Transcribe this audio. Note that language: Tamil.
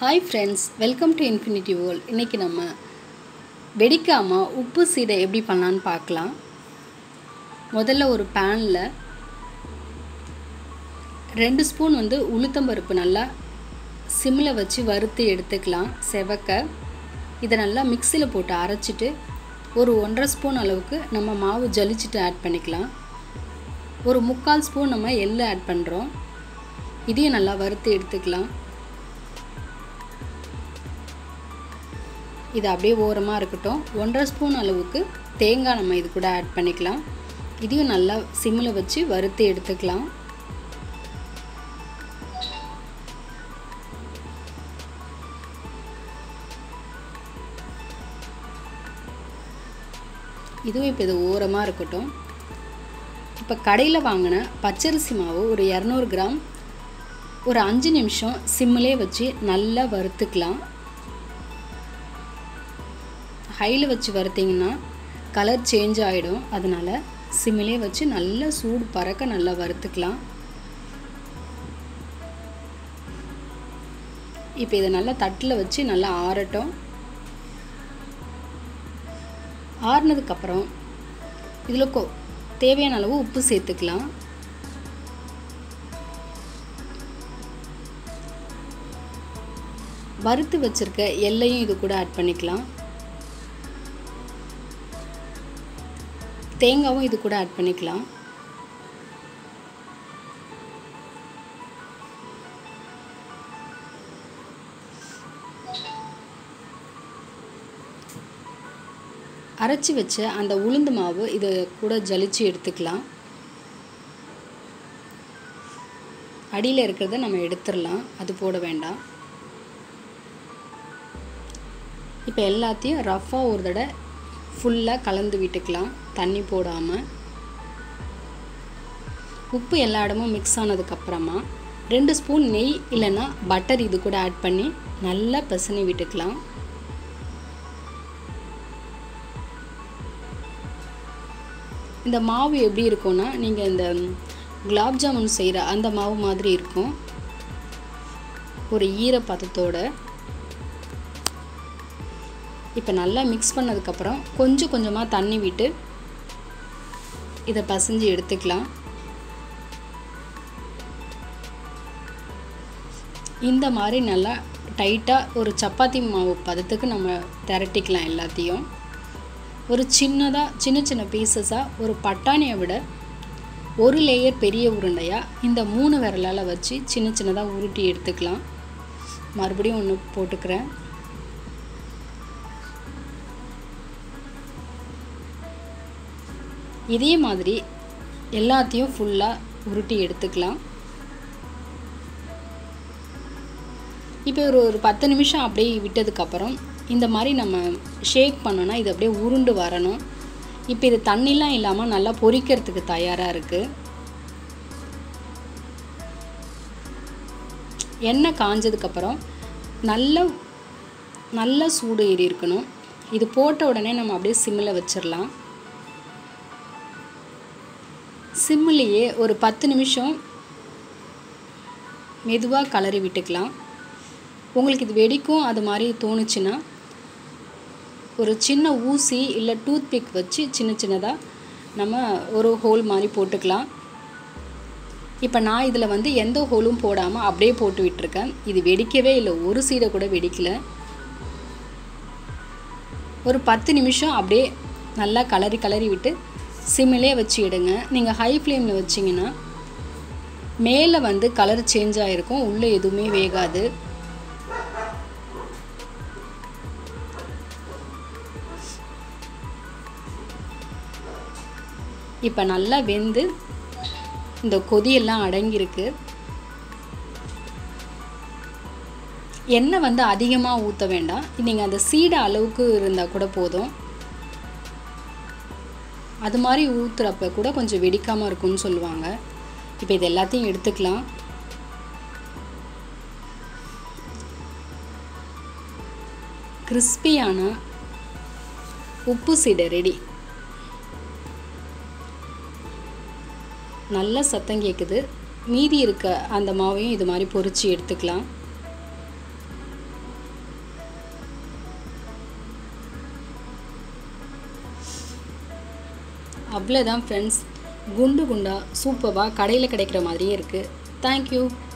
hi friends welcome to infinity world இன்றைக்கி நம்ம வெடிக்காமல் உப்பு சீடை எப்படி பண்ணலான்னு பார்க்கலாம் முதல்ல ஒரு பேனில் ரெண்டு ஸ்பூன் வந்து உளுத்தம்பருப்பு நல்லா சிம்மில் வச்சு வறுத்து எடுத்துக்கலாம் செவக்க இதை நல்லா மிக்சியில் போட்டு அரைச்சிட்டு ஒரு ஒன்றரை ஸ்பூன் அளவுக்கு நம்ம மாவு ஜலிச்சுட்டு ஆட் பண்ணிக்கலாம் ஒரு முக்கால் ஸ்பூன் நம்ம எள்ளு ஆட் பண்ணுறோம் இதையும் நல்லா வறுத்து எடுத்துக்கலாம் இது அப்படியே ஓரமாக இருக்கட்டும் ஒன்றரை ஸ்பூன் அளவுக்கு தேங்காய் நம்ம இது கூட ஆட் பண்ணிக்கலாம் இதையும் நல்லா சிம்மில் வச்சு வறுத்து எடுத்துக்கலாம் இதுவும் இப்போ இது ஓரமாக இருக்கட்டும் இப்போ கடையில் வாங்கின பச்சரிசி மாவு ஒரு இரநூறு கிராம் ஒரு அஞ்சு நிமிஷம் சிம்மிலே வச்சு நல்லா வறுத்துக்கலாம் ஹையில் வச்சு வறுத்திங்கன்னா கலர் சேஞ்ச் ஆகிடும் அதனால் சிம்மிலே வச்சு நல்லா சூடு பறக்க நல்லா வறுத்துக்கலாம் இப்போ இதை நல்லா தட்டில் வச்சு நல்லா ஆறட்டும் ஆறுனதுக்கப்புறம் இதில் கொ தேவையான அளவு உப்பு சேர்த்துக்கலாம் வறுத்து வச்சுருக்க எல்லையும் இது கூட ஆட் பண்ணிக்கலாம் தேங்காவும் இது கூட ஆட் பண்ணிக்கலாம் அரைச்சி வச்ச அந்த உளுந்து மாவு இதை கூட ஜலிச்சு எடுத்துக்கலாம் அடியில் இருக்கிறத நம்ம எடுத்துடலாம் அது போட வேண்டாம் இப்போ எல்லாத்தையும் ரஃப்பாக ஒரு தடவை ஃபுல்லாக கலந்து விட்டுக்கலாம் தண்ணி போடாமல் உப்பு எல்லா இடமும் மிக்ஸ் ஆனதுக்கப்புறமா ரெண்டு ஸ்பூன் நெய் இல்லைன்னா பட்டர் இது கூட ஆட் பண்ணி நல்லா பிசனி விட்டுக்கலாம் இந்த மாவு எப்படி இருக்கும்னா நீங்கள் இந்த குலாப் ஜாமுன் செய்கிற அந்த மாவு மாதிரி இருக்கும் ஒரு ஈரப்பதத்தோட இப்போ நல்லா மிக்ஸ் பண்ணதுக்கப்புறம் கொஞ்சம் கொஞ்சமாக தண்ணி விட்டு இதை பசைஞ்சு எடுத்துக்கலாம் இந்த மாதிரி நல்லா டைட்டாக ஒரு சப்பாத்தி மாவு பதத்துக்கு நம்ம திரட்டிக்கலாம் எல்லாத்தையும் ஒரு சின்னதாக சின்ன சின்ன பீசஸாக ஒரு பட்டாணியை விட ஒரு லேயர் பெரிய உருண்டையாக இந்த மூணு விரலால் வச்சு சின்ன சின்னதாக உருட்டி எடுத்துக்கலாம் மறுபடியும் ஒன்று போட்டுக்கிறேன் இதே மாதிரி எல்லாத்தையும் ஃபுல்லாக உருட்டி எடுத்துக்கலாம் இப்போ ஒரு ஒரு பத்து நிமிஷம் அப்படியே விட்டதுக்கப்புறம் இந்த மாதிரி நம்ம ஷேக் பண்ணோன்னா இது அப்படியே உருண்டு வரணும் இப்போ இது தண்ணிலாம் இல்லாமல் நல்லா பொரிக்கிறதுக்கு தயாராக இருக்குது எண்ணெய் காஞ்சதுக்கப்புறம் நல்ல நல்ல சூடு ஏறி இருக்கணும் இது போட்ட உடனே நம்ம அப்படியே சிம்மில் வச்சிடலாம் சிம்மிலேயே ஒரு பத்து நிமிஷம் மெதுவாக கலரி விட்டுக்கலாம் உங்களுக்கு இது வெடிக்கும் அது மாதிரி தோணுச்சுன்னா ஒரு சின்ன ஊசி இல்லை டூத் பிக் வச்சு சின்ன சின்னதாக நம்ம ஒரு ஹோல் மாதிரி போட்டுக்கலாம் இப்போ நான் இதில் வந்து எந்த ஹோலும் போடாமல் அப்படியே போட்டு விட்டுருக்கேன் இது வெடிக்கவே இல்லை ஒரு சீடை கூட வெடிக்கலை ஒரு பத்து நிமிஷம் அப்படியே நல்லா கலரி கலரி விட்டு சிம்மிலே வச்சு எடுங்க நீங்கள் ஹை ஃப்ளேமில் வச்சிங்கன்னா மேலே வந்து கலர் சேஞ்ச் ஆகிருக்கும் உள்ளே எதுவுமே வேகாது இப்போ நல்லா வெந்து இந்த கொதியெல்லாம் அடங்கியிருக்கு எண்ணெய் வந்து அதிகமாக ஊற்ற வேண்டாம் நீங்கள் அந்த சீடை அளவுக்கு இருந்தால் கூட போதும் அது மாதிரி ஊற்றுறப்ப கூட கொஞ்சம் வெடிக்காமல் இருக்கும்னு சொல்லுவாங்க இப்போ இது எல்லாத்தையும் எடுத்துக்கலாம் கிறிஸ்பியான உப்பு சீடை ரெடி நல்ல சத்தம் கேட்குது மீதி இருக்க அந்த மாவையும் இது மாதிரி பொரித்து எடுத்துக்கலாம் அவ்வளோதான் ஃப்ரெண்ட்ஸ் குண்டு குண்டா சூப்பராக கடையில் கிடைக்கிற மாதிரியே இருக்குது தேங்க்யூ